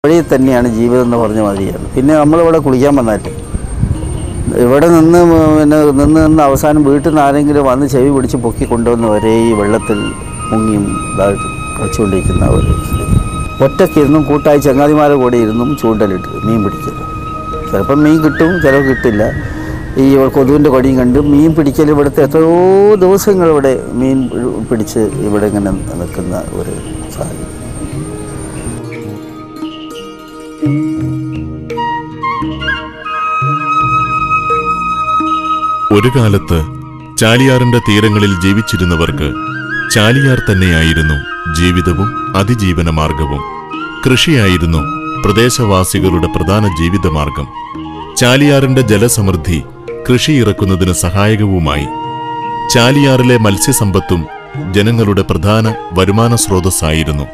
പുഴയിൽ തന്നെയാണ് ജീവിതം എന്ന് പറഞ്ഞ മാതിരിയാണ് പിന്നെ നമ്മളിവിടെ കുളിക്കാൻ വന്നാല് ഇവിടെ നിന്ന് പിന്നെ നിന്ന് നിന്ന് അവസാനം വീട്ടിൽ നിന്ന് ആരെങ്കിലും വന്ന് ചെവി പിടിച്ച് പൊക്കി കൊണ്ടുവന്ന് വരെ ഈ വെള്ളത്തിൽ മുങ്ങിയും ഇതായിട്ട് കളിച്ചുകൊണ്ടിരിക്കുന്ന ഒരു സ്ഥിതി. ഒറ്റയ്ക്കിരുന്നും കൂട്ടായി ചങ്ങാതിമാരുടെ കൂടെ ഇരുന്നും ചൂണ്ടലിട്ട് മീൻ പിടിക്കൽ ചിലപ്പം മീൻ കിട്ടും ചിലപ്പോൾ കിട്ടില്ല ഈ കൊതുവിൻ്റെ കൊടിയും കണ്ട് മീൻ പിടിക്കൽ ഇവിടുത്തെ എത്രയോ ദിവസങ്ങൾ ഇവിടെ മീൻ പിടിച്ച് ഇവിടെ ഇങ്ങനെ നിൽക്കുന്ന ഒരു സാഹചര്യം ഒരു കാലത്ത് ചാലിയാറിന്റെ തീരങ്ങളിൽ ജീവിച്ചിരുന്നവർക്ക് ചാലിയാർ തന്നെയായിരുന്നു ജീവിതവും അതിജീവന മാർഗവും കൃഷിയായിരുന്നു പ്രദേശവാസികളുടെ പ്രധാന ജീവിതമാർഗം ചാലിയാറിന്റെ ജലസമൃദ്ധി കൃഷി ഇറക്കുന്നതിന് സഹായകവുമായി ചാലിയാറിലെ മത്സ്യസമ്പത്തും ജനങ്ങളുടെ പ്രധാന വരുമാന സ്രോതസ്സായിരുന്നു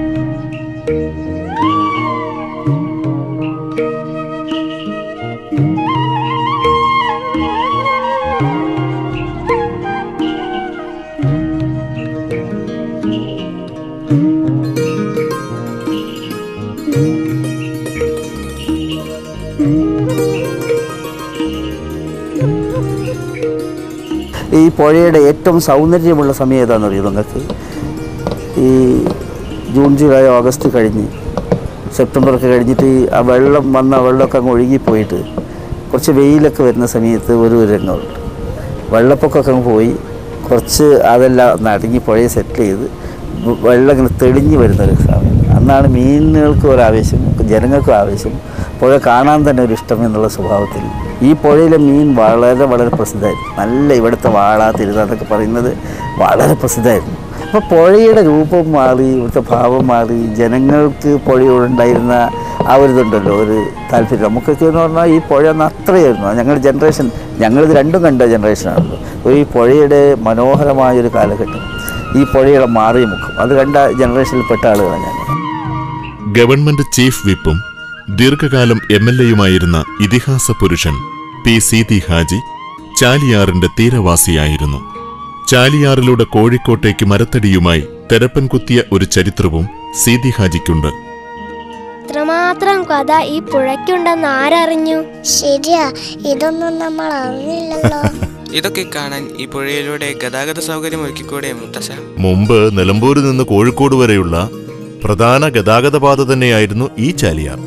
ഈ പുഴയുടെ ഏറ്റവും സൗന്ദര്യമുള്ള സമയം ഏതാണെന്ന് അറിയോ നിങ്ങൾക്ക് ഈ ജൂൺ ജൂലൈ ഓഗസ്റ്റ് കഴിഞ്ഞ് സെപ്റ്റംബറൊക്കെ കഴിഞ്ഞിട്ട് ഈ ആ വെള്ളം വന്ന വെള്ളമൊക്കെ അങ്ങ് ഒഴുകിപ്പോയിട്ട് കുറച്ച് വെയിലൊക്കെ വരുന്ന സമയത്ത് ഒരു രംഗമുണ്ട് വെള്ളപ്പൊക്കമൊക്കെ അങ്ങ് പോയി കുറച്ച് അതെല്ലാം ഒന്ന് അടങ്ങി പുഴയെ സെറ്റിൽ ചെയ്ത് വ- വെള്ളം ഇങ്ങനെ തെളിഞ്ഞ് വരുന്നൊരു സമയം അന്നാണ് മീനുകൾക്കും ഒരു ആവേശം ജനങ്ങൾക്കും ആവേശം പുഴ കാണാൻ തന്നെ ഒരു ഇഷ്ടം എന്നുള്ള സ്വഭാവത്തിൽ ഈ പുഴയിലെ മീൻ വളരെ വളരെ പ്രസിദ്ധമായിരുന്നു നല്ല ഇവിടുത്തെ വാള തിരുത എന്നൊക്കെ പറയുന്നത് വളരെ പ്രസിദ്ധമായിരുന്നു അപ്പോൾ പുഴയുടെ രൂപം മാറി ഇവിടുത്തെ ഭാവം മാറി ജനങ്ങൾക്ക് പുഴയോടുണ്ടായിരുന്ന ആ ഒരു ഇതുണ്ടല്ലോ ഒരു താല്പര്യം നമുക്കൊക്കെ എന്ന് പറഞ്ഞാൽ ഈ പുഴ ഒന്ന് അത്രയായിരുന്നു ഞങ്ങളുടെ ജനറേഷൻ ഞങ്ങളിത് രണ്ടും കണ്ട ജനറേഷനാണല്ലോ ഒരു ഈ പുഴയുടെ മനോഹരമായൊരു കാലഘട്ടം ഈ പുഴയുടെ മാറിയ മുഖം അത് കണ്ട ജനറേഷനിൽപ്പെട്ട ആളുകളാണ് ഞാൻ ഗവൺമെന്റ് ചീഫ് വിപ്പും ദീർഘകാലം എം എൽ എയുമായിരുന്ന ഇതിഹാസ പുരുഷൻ പി സീതി ഹാജി ചാലിയാറിന്റെ തീരവാസിയായിരുന്നു ചാലിയാറിലൂടെ കോഴിക്കോട്ടേക്ക് മരത്തടിയുമായി തെരപ്പൻ കുത്തിയ ഒരു ചരിത്രവും സീതി ഹാജിക്കുണ്ട് ഇത്രമാത്രം കഥ ഈ പുഴയ്ക്കുണ്ടെന്ന് ആരറിഞ്ഞു ശരിയാ ഇതൊന്നും നമ്മൾ അറിഞ്ഞില്ലല്ലോ ഇതൊക്കെ കാണാൻ ഈ പുഴയിലൂടെ ഗതാഗത സൗകര്യം ഒരുക്കിക്കൂടെ മുത്തശ്ശ മുമ്പ് നിലമ്പൂരിൽ നിന്ന് കോഴിക്കോട് വരെയുള്ള പ്രധാന ഗതാഗത പാത തന്നെയായിരുന്നു ഈ ചാലിയാർ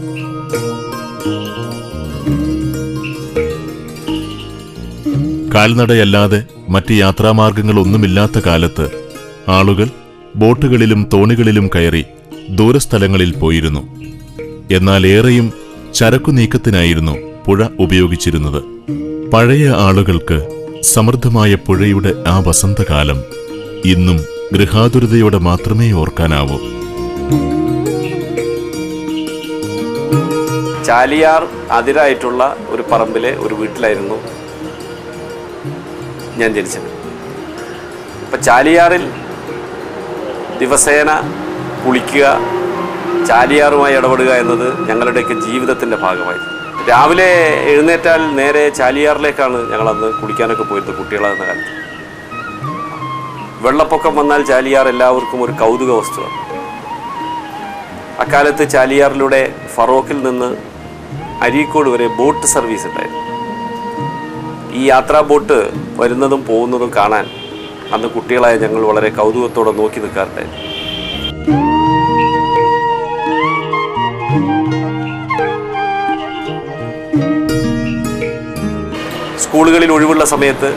കാൽനടയല്ലാതെ മറ്റ് യാത്രാമാർഗങ്ങളൊന്നുമില്ലാത്ത കാലത്ത് ആളുകൾ ബോട്ടുകളിലും തോണികളിലും കയറി ദൂരസ്ഥലങ്ങളിൽ പോയിരുന്നു എന്നാൽ ഏറെയും ചരക്കു നീക്കത്തിനായിരുന്നു പുഴ ഉപയോഗിച്ചിരുന്നത് പഴയ ആളുകൾക്ക് സമൃദ്ധമായ പുഴയുടെ ആ വസന്തകാലം ഇന്നും ഗൃഹാതുരതയോടെ മാത്രമേ ഓർക്കാനാവൂ ചാലിയാർ അതിരായിട്ടുള്ള ഒരു പറമ്പിലെ ഒരു വീട്ടിലായിരുന്നു ഞാൻ ജനിച്ചത് അപ്പം ചാലിയാറിൽ ദിവസേന കുളിക്കുക ചാലിയാറുമായി ഇടപെടുക എന്നത് ഞങ്ങളുടെയൊക്കെ ജീവിതത്തിൻ്റെ ഭാഗമായിരുന്നു രാവിലെ എഴുന്നേറ്റാൽ നേരെ ചാലിയാറിലേക്കാണ് ഞങ്ങളന്ന് കുളിക്കാനൊക്കെ പോയിരുന്നത് കുട്ടികളാകുന്ന കാലത്ത് വെള്ളപ്പൊക്കം വന്നാൽ ചാലിയാർ എല്ലാവർക്കും ഒരു കൗതുക വസ്തുവാണ് അക്കാലത്ത് ചാലിയാറിലൂടെ ഫറോക്കിൽ നിന്ന് അരീക്കോട് വരെ ബോട്ട് സർവീസ് ഉണ്ടായിരുന്നു ഈ യാത്രാ ബോട്ട് വരുന്നതും പോകുന്നതും കാണാൻ അന്ന് കുട്ടികളായ ഞങ്ങൾ വളരെ കൗതുകത്തോടെ നോക്കി നിൽക്കാറുണ്ടായിരുന്നു സ്കൂളുകളിൽ ഒഴിവുള്ള സമയത്ത്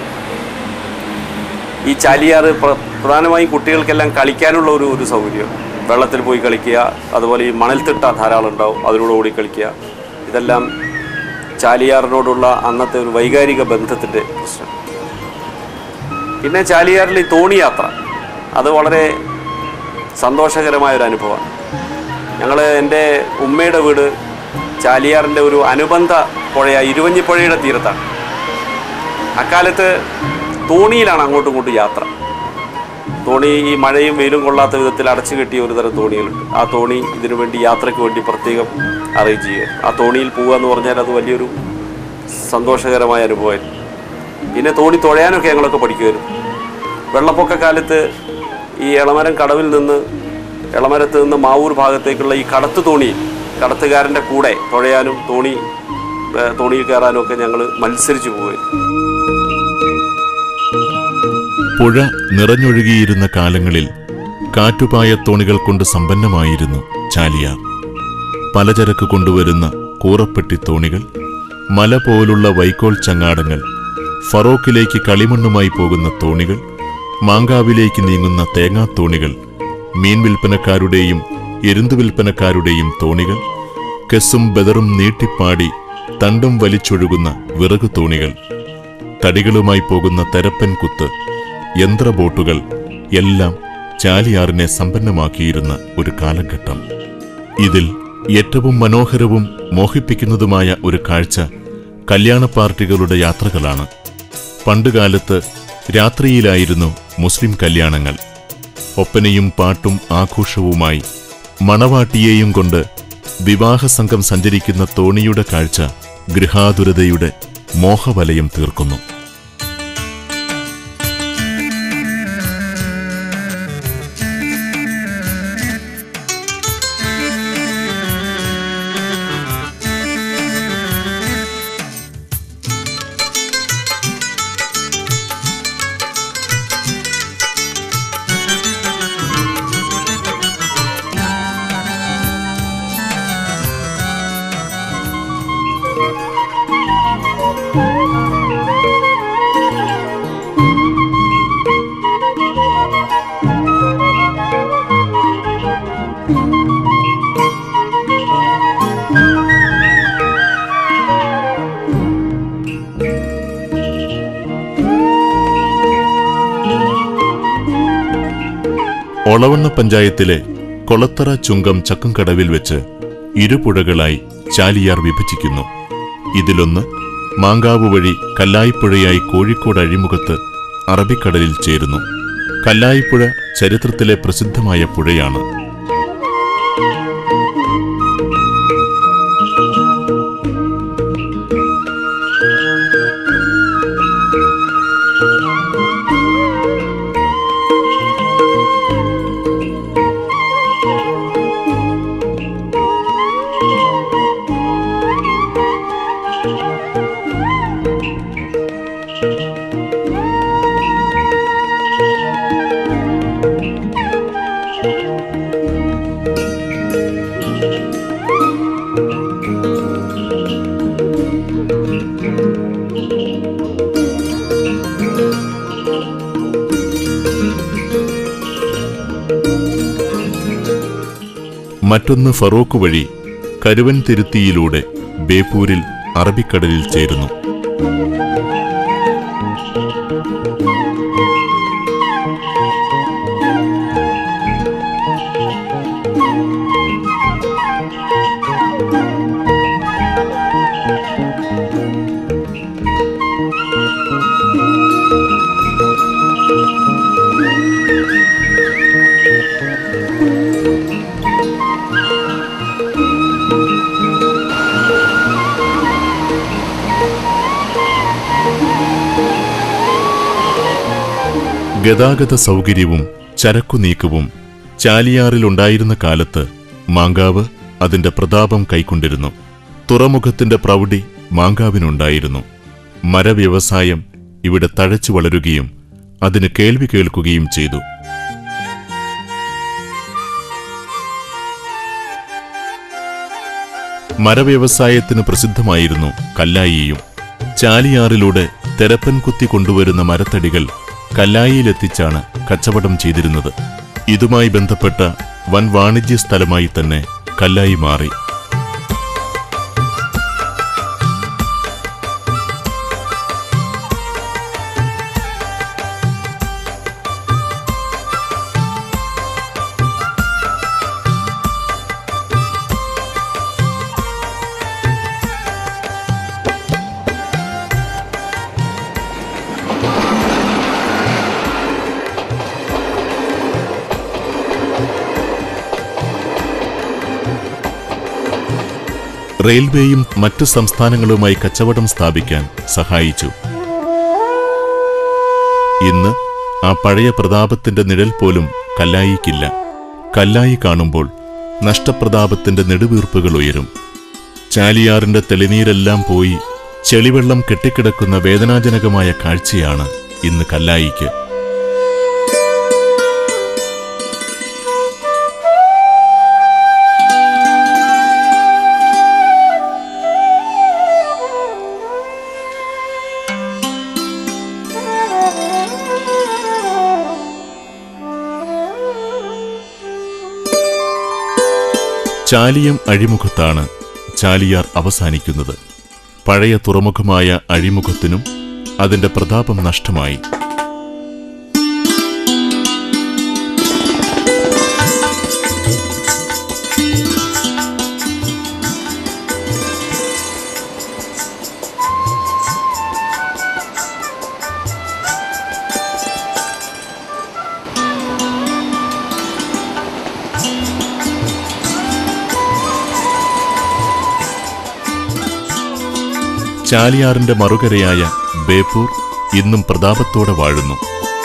ഈ ചാലിയാറ് പ്ര- പ്രധാനമായും കുട്ടികൾക്കെല്ലാം കളിക്കാനുള്ള ഒരു ഒരു സൗകര്യം വെള്ളത്തിൽ പോയി കളിക്കുക അതുപോലെ ഈ മണൽത്തിട്ട ധാരാളം ഉണ്ടാവും അതിലൂടെ ഓടി കളിക്കുക ഇതെല്ലാം ചാലിയാറിനോടുള്ള അന്നത്തെ ഒരു വൈകാരിക ബന്ധത്തിൻ്റെ പ്രശ്നം പിന്നെ ചാലിയാറിൽ ഈ തോണി യാത്ര അത് വളരെ സന്തോഷകരമായ ഒരു അനുഭവമാണ് ഞങ്ങൾ എൻ്റെ ഉമ്മയുടെ വീട് ചാലിയാറിൻ്റെ ഒരു അനുബന്ധ പുഴയായ ഇരുവഞ്ഞിപ്പുഴയുടെ തീരത്താണ് അക്കാലത്ത് തോണിയിലാണ് അങ്ങോട്ടും ഇങ്ങോട്ടും യാത്ര തോണി ഈ മഴയും വെയിലും കൊള്ളാത്ത വിധത്തിൽ അടച്ചു കെട്ടിയ ഒരു തരം തോണികളുണ്ട് ആ തോണി ഇതിനു വേണ്ടി യാത്രയ്ക്ക് വേണ്ടി പ്രത്യേകം അറേഞ്ച് ചെയ്യുക ആ തോണിയിൽ പോവുക എന്ന് പറഞ്ഞാൽ അത് വലിയൊരു സന്തോഷകരമായ അനുഭവമായിരുന്നു പിന്നെ തോണി തുഴയാനൊക്കെ ഞങ്ങളൊക്കെ പഠിക്കുമായിരുന്നു വെള്ളപ്പൊക്ക കാലത്ത് ഈ എളമരം കടവിൽ നിന്ന് എളമരത്ത് നിന്ന് മാവൂർ ഭാഗത്തേക്കുള്ള ഈ കടത്തു തോണിയിൽ കടത്തുകാരൻ്റെ കൂടെ തുഴയാനും തോണി ഏ, തോണിയിൽ കയറാനും ഒക്കെ ഞങ്ങൾ മത്സരിച്ച് പോവുകയായിരുന്നു പുഴ നിറഞ്ഞൊഴുകിയിരുന്ന കാലങ്ങളിൽ കാറ്റുപായ തോണികൾ കൊണ്ട് സമ്പന്നമായിരുന്നു ചാലിയാർ പലചരക്ക് കൊണ്ടുവരുന്ന കൂറപ്പെട്ടി തോണികൾ മല പോലുള്ള വൈക്കോൽ ചങ്ങാടങ്ങൾ ഫറോക്കിലേക്ക് കളിമണ്ണുമായി പോകുന്ന തോണികൾ മാങ്കാവിലേക്ക് നീങ്ങുന്ന തേങ്ങാത്തോണികൾ മീൻ വിൽപ്പനക്കാരുടെയും എരുന്തു വിൽപ്പനക്കാരുടെയും തോണികൾ കെസ്സും ബദറും നീട്ടിപ്പാടി തണ്ടും വലിച്ചൊഴുകുന്ന വിറകു തോണികൾ തടികളുമായി പോകുന്ന തെരപ്പൻ കുത്ത് യന്ത്രബോട്ടുകൾ എല്ലാം ചാലിയാറിനെ സമ്പന്നമാക്കിയിരുന്ന ഒരു കാലഘട്ടം ഇതിൽ ഏറ്റവും മനോഹരവും മോഹിപ്പിക്കുന്നതുമായ ഒരു കാഴ്ച കല്യാണ പാർട്ടികളുടെ യാത്രകളാണ് പണ്ടുകാലത്ത് രാത്രിയിലായിരുന്നു മുസ്ലിം കല്യാണങ്ങൾ ഒപ്പനയും പാട്ടും ആഘോഷവുമായി മണവാട്ടിയെയും കൊണ്ട് വിവാഹസംഘം സഞ്ചരിക്കുന്ന തോണിയുടെ കാഴ്ച ഗൃഹാതുരതയുടെ മോഹവലയം തീർക്കുന്നു ഒളവണ്ണ പഞ്ചായത്തിലെ കൊളത്തറ ചുങ്കം ചക്കുംകടവിൽ വെച്ച് ഇരുപുഴകളായി ചാലിയാർ വിഭജിക്കുന്നു ഇതിലൊന്ന് മാങ്കാവ് വഴി കല്ലായിപ്പുഴയായി കോഴിക്കോട് അഴിമുഖത്ത് അറബിക്കടലിൽ ചേരുന്നു കല്ലായിപ്പുഴ ചരിത്രത്തിലെ പ്രസിദ്ധമായ പുഴയാണ് മറ്റൊന്ന് ഫറോക്ക് വഴി കരുവൻ തിരുത്തിയിലൂടെ ബേപ്പൂരിൽ അറബിക്കടലിൽ ചേരുന്നു ഗതാഗത സൗകര്യവും ചരക്കു നീക്കവും ചാലിയാറിലുണ്ടായിരുന്ന കാലത്ത് മാങ്കാവ് അതിന്റെ പ്രതാപം കൈക്കൊണ്ടിരുന്നു തുറമുഖത്തിന്റെ പ്രൗഢി മാങ്കാവിനുണ്ടായിരുന്നു മരവ്യവസായം ഇവിടെ തഴച്ചു വളരുകയും അതിന് കേൾവി കേൾക്കുകയും ചെയ്തു മരവ്യവസായത്തിന് പ്രസിദ്ധമായിരുന്നു കല്ലായിയും ചാലിയാറിലൂടെ തെരപ്പൻ കുത്തി കൊണ്ടുവരുന്ന മരത്തടികൾ കല്ലായിയിലെത്തിച്ചാണ് കച്ചവടം ചെയ്തിരുന്നത് ഇതുമായി ബന്ധപ്പെട്ട വൻ വാണിജ്യ സ്ഥലമായി തന്നെ കല്ലായി മാറി റെയിൽവേയും മറ്റു സംസ്ഥാനങ്ങളുമായി കച്ചവടം സ്ഥാപിക്കാൻ സഹായിച്ചു ഇന്ന് ആ പഴയ പ്രതാപത്തിന്റെ നിഴൽ പോലും കല്ലായിക്കില്ല കല്ലായി കാണുമ്പോൾ നഷ്ടപ്രതാപത്തിന്റെ നെടുവീർപ്പുകൾ ഉയരും ചാലിയാറിന്റെ തെളിനീരെല്ലാം പോയി ചെളിവെള്ളം കെട്ടിക്കിടക്കുന്ന വേദനാജനകമായ കാഴ്ചയാണ് ഇന്ന് കല്ലായിക്ക് ചാലിയം അഴിമുഖത്താണ് ചാലിയാർ അവസാനിക്കുന്നത് പഴയ തുറമുഖമായ അഴിമുഖത്തിനും അതിന്റെ പ്രതാപം നഷ്ടമായി ചാലിയാറിന്റെ മറുകരയായ ബേപ്പൂർ ഇന്നും പ്രതാപത്തോടെ വാഴുന്നു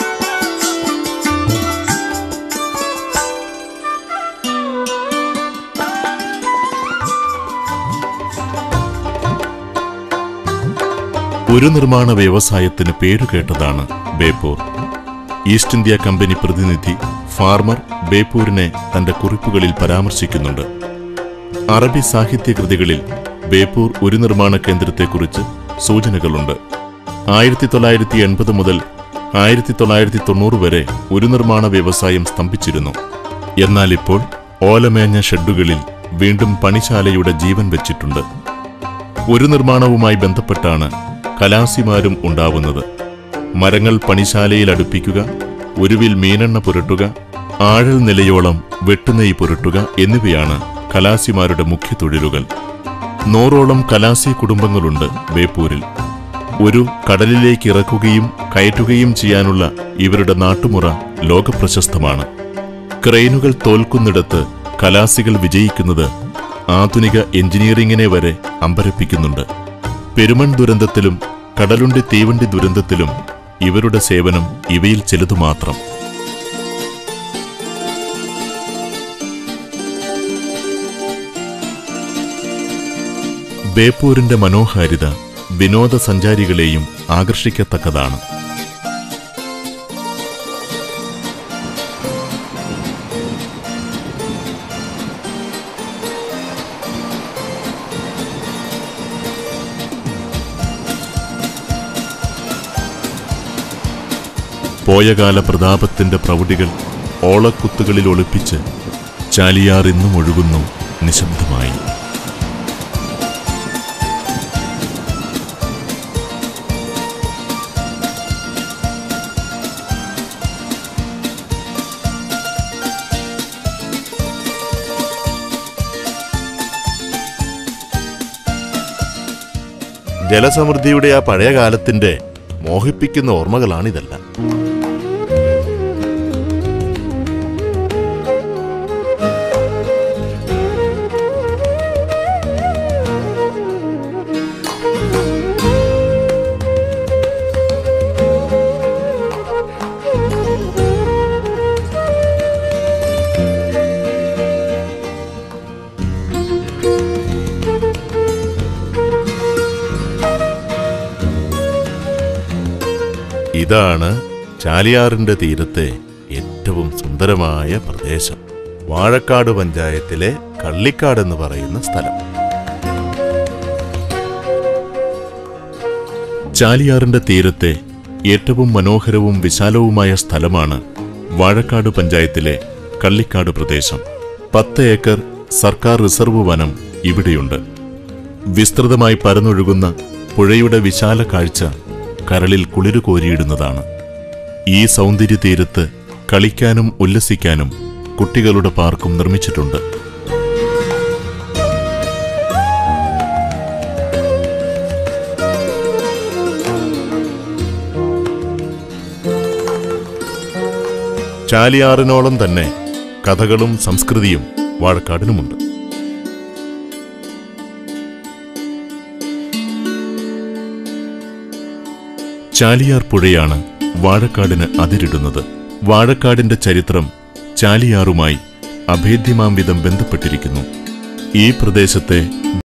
ഒരു നിർമ്മാണ വ്യവസായത്തിന് പേരുകേട്ടതാണ് ബേപ്പൂർ ഈസ്റ്റ് ഇന്ത്യ കമ്പനി പ്രതിനിധി ഫാർമർ ബേപ്പൂരിനെ തന്റെ കുറിപ്പുകളിൽ പരാമർശിക്കുന്നുണ്ട് അറബി സാഹിത്യകൃതികളിൽ ബേപ്പൂർ ഒരു നിർമ്മാണ കേന്ദ്രത്തെക്കുറിച്ച് സൂചനകളുണ്ട് ആയിരത്തി തൊള്ളായിരത്തി എൺപത് മുതൽ ആയിരത്തി തൊള്ളായിരത്തി തൊണ്ണൂറ് വരെ ഒരു നിർമ്മാണ വ്യവസായം സ്തംഭിച്ചിരുന്നു എന്നാൽ ഇപ്പോൾ ഓലമേഞ്ഞ ഷെഡുകളിൽ വീണ്ടും പണിശാലയുടെ ജീവൻ വെച്ചിട്ടുണ്ട് ഒരു നിർമ്മാണവുമായി ബന്ധപ്പെട്ടാണ് കലാസിമാരും ഉണ്ടാവുന്നത് മരങ്ങൾ പണിശാലയിൽ അടുപ്പിക്കുക ഒരുവിൽ മീനെണ്ണ പുരട്ടുക ആഴൽ നിലയോളം വെട്ടുനെയ് പുരട്ടുക എന്നിവയാണ് കലാസിമാരുടെ മുഖ്യ തൊഴിലുകൾ നൂറോളം കലാസി കുടുംബങ്ങളുണ്ട് ബേപ്പൂരിൽ ഒരു കടലിലേക്ക് ഇറക്കുകയും കയറ്റുകയും ചെയ്യാനുള്ള ഇവരുടെ നാട്ടുമുറ ലോകപ്രശസ്തമാണ് ക്രെയിനുകൾ തോൽക്കുന്നിടത്ത് കലാസികൾ വിജയിക്കുന്നത് ആധുനിക എഞ്ചിനീയറിംഗിനെ വരെ അമ്പരപ്പിക്കുന്നുണ്ട് പെരുമൺ ദുരന്തത്തിലും കടലുണ്ടി തീവണ്ടി ദുരന്തത്തിലും ഇവരുടെ സേവനം ഇവയിൽ ചിലതു മാത്രം ബേപ്പൂരിന്റെ മനോഹാരിത വിനോദസഞ്ചാരികളെയും ആകർഷിക്കത്തക്കതാണ് പോയകാല പ്രതാപത്തിന്റെ പ്രൗഢികൾ ഓളക്കുത്തുകളിൽ ഒളിപ്പിച്ച് ചാലിയാർ ഇന്നും ഒഴുകുന്നു നിശബ്ദമായി ജലസമൃദ്ധിയുടെ ആ പഴയ കാലത്തിന്റെ മോഹിപ്പിക്കുന്ന ഓർമ്മകളാണിതെല്ലാം ഇതാണ് ചാലിയാറിന്റെ തീരത്തെ ഏറ്റവും സുന്ദരമായ പ്രദേശം വാഴക്കാട് പഞ്ചായത്തിലെ കള്ളിക്കാട് എന്ന് പറയുന്ന സ്ഥലം ചാലിയാറിന്റെ തീരത്തെ ഏറ്റവും മനോഹരവും വിശാലവുമായ സ്ഥലമാണ് വാഴക്കാട് പഞ്ചായത്തിലെ കള്ളിക്കാട് പ്രദേശം പത്ത് ഏക്കർ സർക്കാർ റിസർവ് വനം ഇവിടെയുണ്ട് വിസ്തൃതമായി പരന്നൊഴുകുന്ന പുഴയുടെ വിശാല കാഴ്ച കരളിൽ കുളിരു കോരിയിടുന്നതാണ് ഈ സൗന്ദര്യ തീരത്ത് കളിക്കാനും ഉല്ലസിക്കാനും കുട്ടികളുടെ പാർക്കും നിർമ്മിച്ചിട്ടുണ്ട് ചാലിയാറിനോളം തന്നെ കഥകളും സംസ്കൃതിയും വാഴക്കാടിനുമുണ്ട് ചാലിയാർ പുഴയാണ് വാഴക്കാടിന് അതിരിടുന്നത് വാഴക്കാടിന്റെ ചരിത്രം ചാലിയാറുമായി അഭേദ്യമാം വിധം ബന്ധപ്പെട്ടിരിക്കുന്നു ഈ പ്രദേശത്തെ